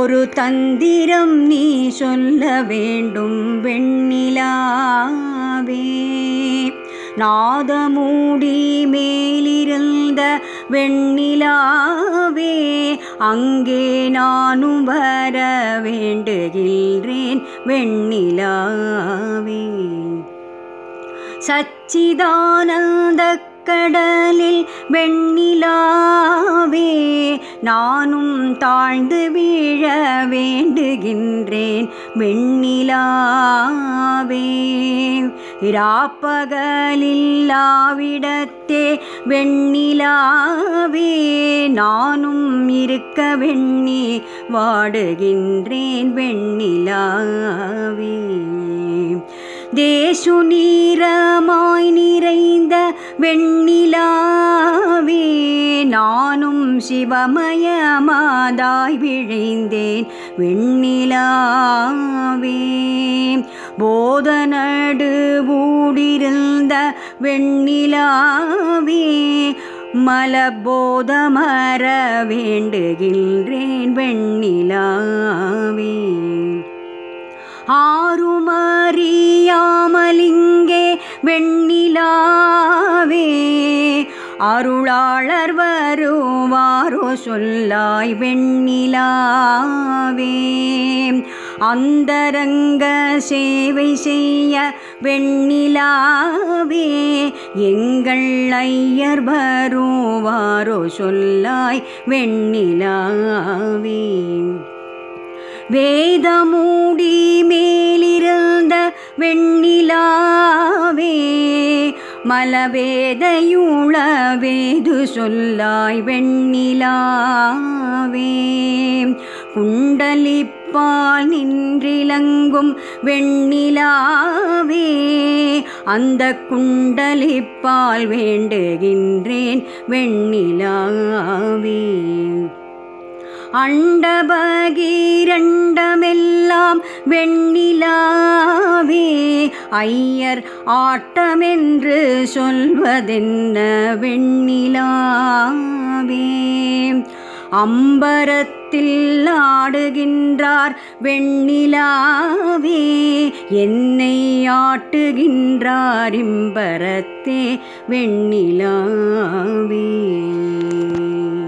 ஒரு தந்திரம் நீ சொல்ல வேண்டும் வெண்ணிலாவே நாதமூடி மேலிருந்த வெண்ணிலாவே அங்கே நானும் வர வேண்டுகின்றேன் வெண்ணிலாவே சச்சிதானந்த கடலில் வெண்ணிலாவே நானும் தாழ்ந்து வீழ வேண்டுகின்றேன் வெண்ணிலாவே இராப்பகலில்லாவிடத்தே வெண்ணிலாவே நானும் இருக்க வெண்ணி வாடுகின்றேன் வெண்ணிலாவே தேசு நீரமாய் நிறைந்த வெண்ணிலாவே நானும் சிவமயமாதாய் விழைந்தேன் வெண்ணிலாவே போதனடு ஊடிருந்த வெண்ணிலாவே மலபோதமர வேண்டுகின்றேன் வெண்ணிலாவே ஆறுமறியாமலிங்கே வெண்ணிலாவே அருளாளர் வருவாரோ சொல்லாய் வெண்ணிலாவே அந்தரங்க சேவை செய்ய வெண்ணிலாவே எங்கள் ஐயர் வருவாரோ சொல்லாய் வெண்ணிலாவே வேதமூடி மேலிருந்த வெண்ணிலாவே மலவேதையுள வேது சொல்லாய் வெண்ணிலாவே குண்டலிப்பால் நின்றிலங்கும் வெண்ணிலாவே அந்த குண்டலிப்பால் வேண்டுகின்றேன் வெண்ணிலாவே அண்டபகீரண்டமெல்லாம் வெண்ணிலாவே ஐயர் ஆட்டமென்று சொல்வதென்ன வெண்ணிலாவே அம்பரத்தில் ஆடுகின்றார் வெண்ணிலாவே என்னை ஆட்டுகின்றார் இம்பரத்தே வெண்ணிலாவே